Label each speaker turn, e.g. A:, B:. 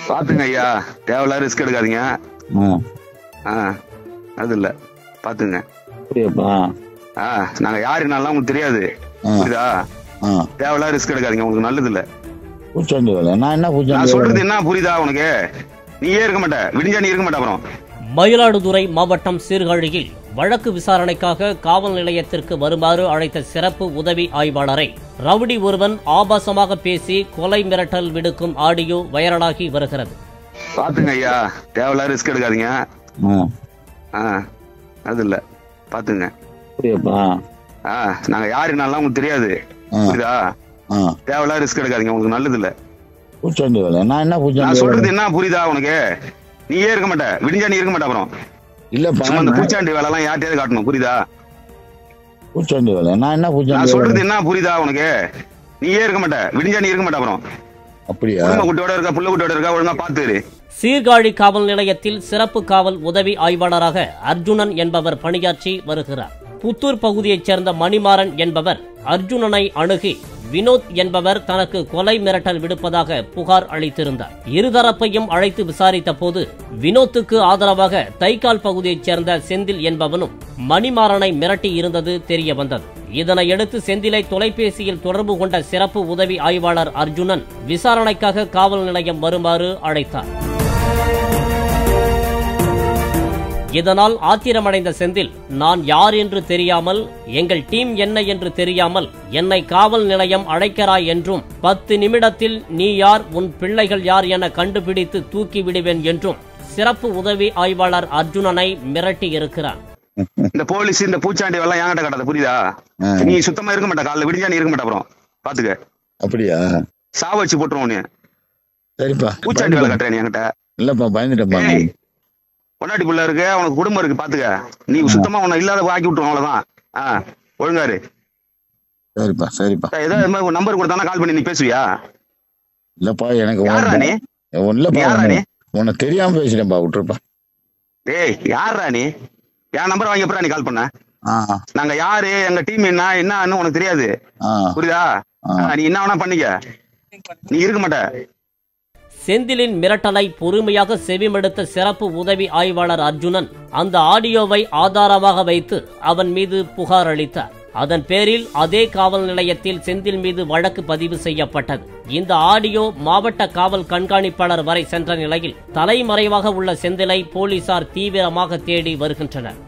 A: பாத்துங்க ஐயா தேவையில்லாத ரிஸ்க் எடுக்காதீங்க
B: ஆ
A: ஆ அது இல்ல பாத்துங்க
B: அப்படியாப்பா
A: ஆ நாங்க யாருனாலாம் உங்களுக்கு தெரியாது
B: ஆ.
A: புரியுதா
B: ஆ
A: தேவையில்லாத ரிஸ்க் எடுக்காதீங்க உங்களுக்கு நல்லது இல்ல
B: பூச்சாண்டி வேலை நான் என்ன
A: நான்
B: பூச்சாண்டி
A: சொல்றது
B: வேலை?
A: என்ன புரியுதா உனக்கு நீயே இருக்க மாட்ட விடிஞ்சா நீ இருக்க மாட்ட அப்புறம்
C: மயிலாடுதுறை மாவட்டம் சீர்காழியில் வழக்கு விசாரணைக்காக காவல் நிலையத்திற்கு வருமாறு அழைத்த சிறப்பு உதவி ஆய்வாளரை ரவுடி ஒருவன் ஆபாசமாக பேசி கொலை மிரட்டல் விடுக்கும் ஆடியோ வைரலாகி வருகிறது
A: பாத்துங்க ஐயா தேவையில்லாத ரிஸ்க் எடுக்காதீங்க
B: ஆ
A: ஆ அது இல்ல பாத்துங்க
B: அப்படியாப்பா
A: ஆ நாங்க யாருனாலாம் உங்களுக்கு தெரியாது
B: ஆ.
A: புரியுதா
B: ஆ
A: தேவையில்லாத ரிஸ்க் எடுக்காதீங்க உங்களுக்கு நல்லது இல்ல
B: பூச்சாண்டி வேலை நான் என்ன
A: நான்
B: பூச்சாண்டி வேலை?
A: சொல்றது என்ன புரியுதா உனக்கு நீயே இருக்க மாட்ட விடிஞ்சா நீ இருக்க மாட்ட அப்புறம்
B: இல்லப்பா
A: சும்மா இந்த
B: நான்
A: பூச்சாண்டி வேலை எல்லாம் யார்ட்டையாவது காட்டணும் புரியுதா
B: பூச்சாண்டி வேலை நான் என்ன
A: நான்
B: பூச்சாண்டி
A: சொல்றது
B: வேலை?
A: என்ன புரியுதா உனக்கு நீயே இருக்க மாட்ட விடிஞ்சா நீ இருக்க மாட்ட அப்புறம்
B: அப்படியா
A: குடும்ப குட்டியோட இருக்கா புள்ள குட்டியோட இருக்கா ஒழுங்கா பாத்து இரு.
C: சீர்காழி காவல் நிலையத்தில் சிறப்பு காவல் உதவி ஆய்வாளராக அர்ஜுனன் என்பவர் பணியாற்றி வருகிறார் புத்தூர் பகுதியைச் சேர்ந்த மணிமாறன் என்பவர் அர்ஜுனனை அணுகி வினோத் என்பவர் தனக்கு கொலை மிரட்டல் விடுப்பதாக புகார் அளித்திருந்தார் இருதரப்பையும் அழைத்து விசாரித்த போது வினோத்துக்கு ஆதரவாக தைக்கால் பகுதியைச் சேர்ந்த செந்தில் என்பவனும் மணிமாறனை மிரட்டி இருந்தது தெரிய வந்தது இதனையடுத்து செந்திலை தொலைபேசியில் தொடர்பு கொண்ட சிறப்பு உதவி ஆய்வாளர் அர்ஜுனன் விசாரணைக்காக காவல் நிலையம் வருமாறு அழைத்தார் இதனால் ஆத்திரமடைந்த செந்தில் நான் யார் என்று தெரியாமல் எங்கள் டீம் என்ன என்று தெரியாமல் என்னை காவல் நிலையம் அழைக்கிறாய் என்றும் பத்து நிமிடத்தில் நீ யார் உன் பிள்ளைகள் யார் என கண்டுபிடித்து தூக்கி விடுவேன் என்றும் சிறப்பு உதவி ஆய்வாளர் அர்ஜுனனை மிரட்டி இருக்கிறார்
A: இந்த போலீஸ் இந்த பூச்சாண்டி வேலை என்கிட்ட காட்டாத புரியுதா
B: ஆ.
A: நீ சுத்தமா இருக்க மாட்ட காலைல விடிஞ்சா நீ இருக்க மாட்ட அப்புறம் பாத்துக்க
B: அப்படியா
A: சாவ வச்சு போட்டுருவோம் நீ
B: சரிப்பா
A: பூச்சாண்டி வேலை
B: பயந்துட்டேன்.
A: கட்டுற நீ என்கிட்ட
B: இல்லப்பா பயந்துட்டேன்ப்பா
A: ஏய், பொண்டாட்டி புள்ள இருக்கு அவனுக்கு குடும்பம் இருக்கு பாத்துக்க நீ சுத்தமா உன்னை இல்லாத ஆக்கி விட்டுருவோம் அவ்வளவுதான் ஆ ஒழுங்காரு
B: சரிப்பா சரிப்பா
A: ஏதாவது நம்பர் கொடுத்தானா கால் பண்ணி நீ பேசுவியா
B: இல்லப்பா எனக்கு
A: யாரா
B: உன்-
A: நீ
B: இல்லப்பா
A: யாரா நீ?
B: உன்னை- உன்னை தெரியாம பேசிட்டேன்ப்பா விட்டுருப்பா
A: டேய் யாரா நீ என் நம்பர் வாங்கி அப்புறம் நீ கால் பண்ண
B: ஆ
A: நாங்க யாரு எங்க டீம் என்ன என்னன்னு உனக்கு தெரியாது
B: ஆ
A: புரியுதா
B: ஆ.
A: ஆ, நீ என்ன வேணா பண்ணிக்க நீ இருக்க மாட்ட
C: செந்திலின் மிரட்டலை பொறுமையாக செவிமடுத்த சிறப்பு உதவி ஆய்வாளர் அர்ஜுனன் அந்த ஆடியோவை ஆதாரமாக வைத்து அவன் மீது புகார் அளித்தார் அதன் பேரில் அதே காவல் நிலையத்தில் செந்தில் மீது வழக்கு பதிவு செய்யப்பட்டது இந்த ஆடியோ மாவட்ட காவல் கண்காணிப்பாளர் வரை சென்ற நிலையில் தலைமறைவாக உள்ள செந்திலை போலீசார் தீவிரமாக தேடி வருகின்றனர்